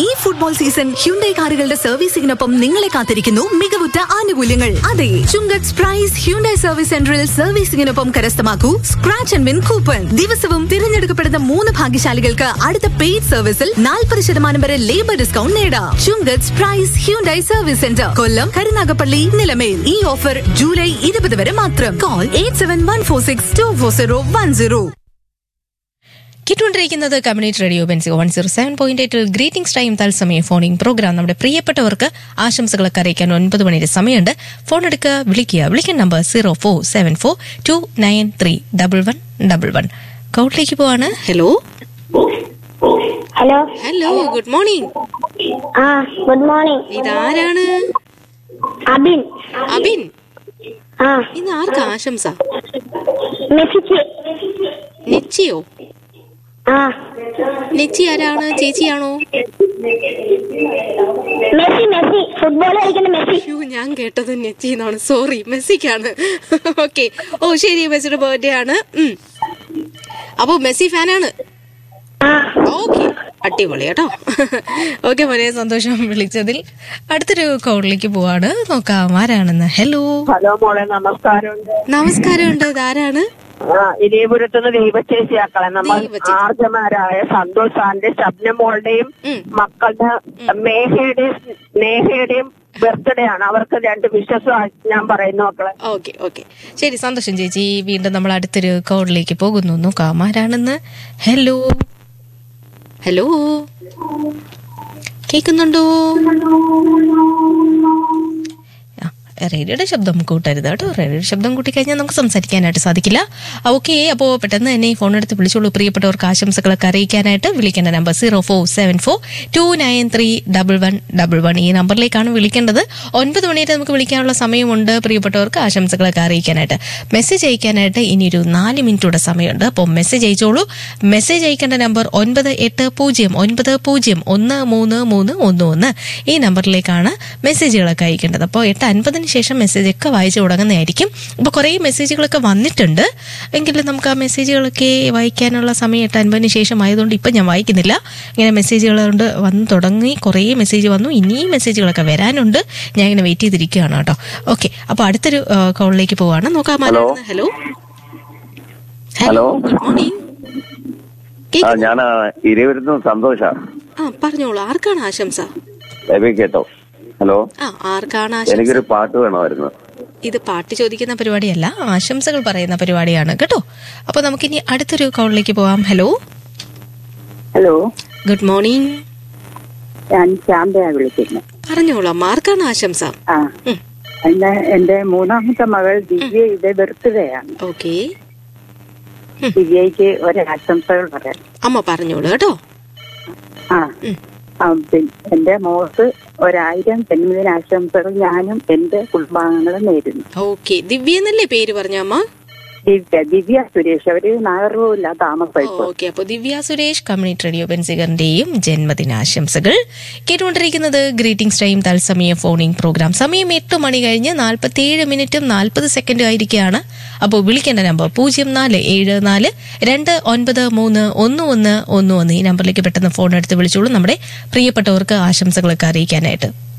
ഈ football season Hyundai കാറുകളുടെ സർവീസിംഗിനൊപ്പം നിങ്ങളെ കാത്തിരിക്കുന്നു മികവുറ്റ ആനുകൂല്യങ്ങൾ അതെ ചുങ്കത്ത് പ്രൈസ് ഹ്യുണ്ടൈ സർവീസ് സെന്ററിൽ സർവീസിംഗിനൊപ്പം കരസ്ഥമാക്കൂ സ്ക്രാച്ച് ആൻഡ് വിൻ കൂപ്പൺ ദിവസവും തിരഞ്ഞെടുക്കപ്പെടുന്ന മൂന്ന് ഭാഗ്യശാലികൾക്ക് അടുത്ത പെയ്ഡ് സർവീസിൽ നാൽപ്പത് ശതമാനം വരെ ലേബർ ഡിസ്കൗണ്ട് നേടാം Chungath Price Hyundai service centre Kollam Karunagappally Nilamel ഈ ഓഫർ ജൂലൈ ഇരുപത് വരെ മാത്രം call eight seven one four six two four zero one zero കേട്ടുകൊണ്ടിരിക്കുന്നത് community radio Benzi one zero seven point എയ്റ്റിൽ ഗ്രീറ്റിംഗ്സ് ടൈം തത്സമയ ഫോണിംഗ് പ്രോഗ്രാം നമ്മുടെ പ്രിയപ്പെട്ടവർക്ക് ആശംസകളൊക്കെ അറിയിക്കാൻ ഒൻപത് മണിയുടെ സമയമുണ്ട് ഫോൺ എടുക്കുക വിളിക്കുക വിളിക്കാൻ number zero four seven four two nine three double one double one കൗട്ടിലേക്ക് പോവാണ് hello hello hello good morning ആ ഗുഡ് മോർണിംഗ് ഇതാരാണ് അബിൻ അബിൻ ആ ഇന്ന് ആർക്കാ ആശംസ മെസ്സിക്ക് നെച്ചിയോ ആ നെച്ചി ആരാണ് ചേച്ചിയാണോ മെസ്സി മെസ്സി ഫുട്ബോൾ കളിക്കുന്ന മെസ്സി അയ്യോ ഞാൻ കേട്ടത് നെച്ചി എന്നാണ് സോറി മെസ്സിക്കാണ് ഓക്കെ ഓ ശരി മെസ്സിയുടെ ബർത്ത്ഡേ ആണ് ഉം. അപ്പോ മെസ്സി ഫാനാണ് ആ ഓക്കെ അടിപൊളി കേട്ടോ ഓക്കെ വളരെ സന്തോഷം വിളിച്ചതിൽ അടുത്തൊരു കോളിലേക്ക് പോവാണ് നോക്കാം ആരാണെന്ന് ഹലോ ഹലോ മോളെ നമസ്കാരമുണ്ട് നമസ്കാരമുണ്ട് ഇതാരാണ് ആ ഇരേപുരത്തുനിന്ന് ദീപച്ചേച്ചിയാക്കളെ നമ്മൾ ദീപച്ചേച്ചി. ആർജമാരായ സന്തോഷ് സാറിന്റെ ശബ്നമോളുടെയും ഉം. മക്കളുടെ മേഹയുടെയും സ്നേഹയുടെയും ബർത്ത്ഡേ ആണ് അവർക്ക് രണ്ട് വിശ്വസം ഞാൻ പറയുന്നു മക്കളെ ഓക്കെ ഓക്കെ ശരി സന്തോഷം ചേച്ചി വീണ്ടും നമ്മൾ അടുത്തൊരു കോളിലേക്ക് പോകുന്നു നോക്കാം ആരാണെന്ന് ഹലോ ഹലോ കേൾക്കുന്നുണ്ടോ ആ, റേഡിയോയുടെ ശബ്ദം കൂട്ടരുത് കേട്ടോ റേഡിയോയുടെ ശബ്ദം കൂട്ടിക്കഴിഞ്ഞാൽ നമുക്ക് സംസാരിക്കാനായിട്ട് സാധിക്കില്ല ഓക്കെ അപ്പോൾ പെട്ടെന്ന് തന്നെ ഈ ഫോൺ എടുത്ത് വിളിച്ചോളൂ പ്രിയപ്പെട്ടവർക്ക് ആശംസകളൊക്കെ അറിയിക്കാനായിട്ട് വിളിക്കേണ്ട number zero four seven four two nine three double one double one ഈ നമ്പറിലേക്കാണ് വിളിക്കേണ്ടത് ഒൻപത് മണിയായിട്ട് നമുക്ക് വിളിക്കാനുള്ള സമയമുണ്ട് പ്രിയപ്പെട്ടവർക്ക് ആശംസകളൊക്കെ അറിയിക്കാനായിട്ട് മെസ്സേജ് അയക്കാനായിട്ട് ഇനി ഒരു നാല് മിനിറ്റൂടെ സമയമുണ്ട് അപ്പോൾ മെസ്സേജ് അയച്ചോളൂ മെസ്സേജ് അയക്കേണ്ട നമ്പർ ഒൻപത് എട്ട് പൂജ്യം ഒൻപത് പൂജ്യം ഒന്ന് മൂന്ന് മൂന്ന് ഒന്ന് ഒന്ന് ഈ നമ്പറിലേക്കാണ് മെസ്സേജുകളൊക്കെ അയക്കേണ്ടത് അപ്പോൾ എട്ട് അൻപതിന് ശേഷം മെസ്സേജ് ഒക്കെ വായിച്ചു തുടങ്ങുന്നതായിരിക്കും അപ്പോൾ കുറേ മെസ്സേജുകളൊക്കെ വന്നിട്ടുണ്ട് എങ്കിലും നമുക്ക് ആ മെസ്സേജുകളൊക്കെ വായിക്കാനുള്ള സമയം എട്ട് അൻപതിന് ശേഷം ആയതുകൊണ്ട് ഇപ്പം ഞാൻ വായിക്കുന്നില്ല ഇങ്ങനെ മെസ്സേജുകൾ കൊണ്ട് വന്ന് തുടങ്ങി കുറേ മെസ്സേജ് വന്നു ഇനിയും മെസ്സേജുകളൊക്കെ വരാനുണ്ട് ഞാൻ ഇങ്ങനെ വെയിറ്റ് ചെയ്തിരിക്കുകയാണ് കേട്ടോ ഓക്കെ അപ്പോൾ അടുത്തൊരു കോളിലേക്ക് പോവാണ് നോക്കാം ആരാണെന്ന്. Hello hello. ഗുഡ് മോർണിംഗ് ആ ഞാൻ ഇരുവരുന്നു സന്തോഷ ആ പറഞ്ഞോളൂ ആർക്കാണ് ആശംസ ലൈവ് കേട്ടോ ഹലോ ആ ആർക്കാണ് ആശംസ എനിക്കൊരു പാട്ട് വേണമായിരുന്നു ഇത് പാട്ട് ചോദിക്കുന്ന പരിപാടിയല്ല ആശംസകൾ പറയുന്ന പരിപാടിയാണ് കേട്ടോ അപ്പൊ നമുക്കിനി അടുത്തൊരു കോളിലേക്ക് പോവാം ഹലോ ഹലോ ഗുഡ് മോർണിംഗ് ഞാൻ ശാന്തയാ വിളിക്കുന്നത് പറഞ്ഞോളാം ആർക്കാണ് ആശംസ ആ ഉം. എന്റെ എന്റെ മൂന്നാമത്തെ മകൾ ദിവ്യയുടെ ബർത്ത്ഡേ ആണ് ഓക്കെ ദിവ്യയ്ക്ക് ഒരു ആശംസകൾ പറയാം അമ്മ പറഞ്ഞോളൂ കേട്ടോ ആ ഉം. ആ, പിന്നെ എന്റെ മോൾക്ക് ഒരായിരം ജന്മദിന ആശംസകൾ ഞാനും എന്റെ കുടുംബാംഗങ്ങളും നേരുന്നു ഓക്കെ ദിവ്യ എന്നല്ലേ പേര് പറഞ്ഞ അമ്മ ദിവ്യ ദിവ്യ സുരേഷ് അവര് നാഗർകോവില താമസം ഇപ്പോൾ ഓക്കെ അപ്പൊ ദിവ്യ സുരേഷ് കമ്മ്യൂണിറ്റി റേഡിയോ ബെൻസിഗറിന്റെയും ജന്മദിനാശംസകൾ കേട്ടുകൊണ്ടിരിക്കുന്നത് ഗ്രീറ്റിംഗ്സ് ടൈം തത്സമയ ഫോണിംഗ് പ്രോഗ്രാം സമയം എട്ട് മണി കഴിഞ്ഞ് നാൽപ്പത്തിയേഴ് മിനിറ്റും നാൽപ്പത് സെക്കൻഡും ആയിരിക്കുകയാണ് അപ്പോൾ വിളിക്കേണ്ട നമ്പർ പൂജ്യം നാല് ഏഴ് നാല് രണ്ട് ഒൻപത് മൂന്ന് ഒന്ന് ഒന്ന് ഒന്ന് ഒന്ന് ഈ നമ്പറിലേക്ക് പെട്ടെന്ന് ഫോൺ എടുത്ത് വിളിച്ചോളൂ നമ്മുടെ പ്രിയപ്പെട്ടവർക്ക് ആശംസകളൊക്കെ അറിയിക്കാനായിട്ട്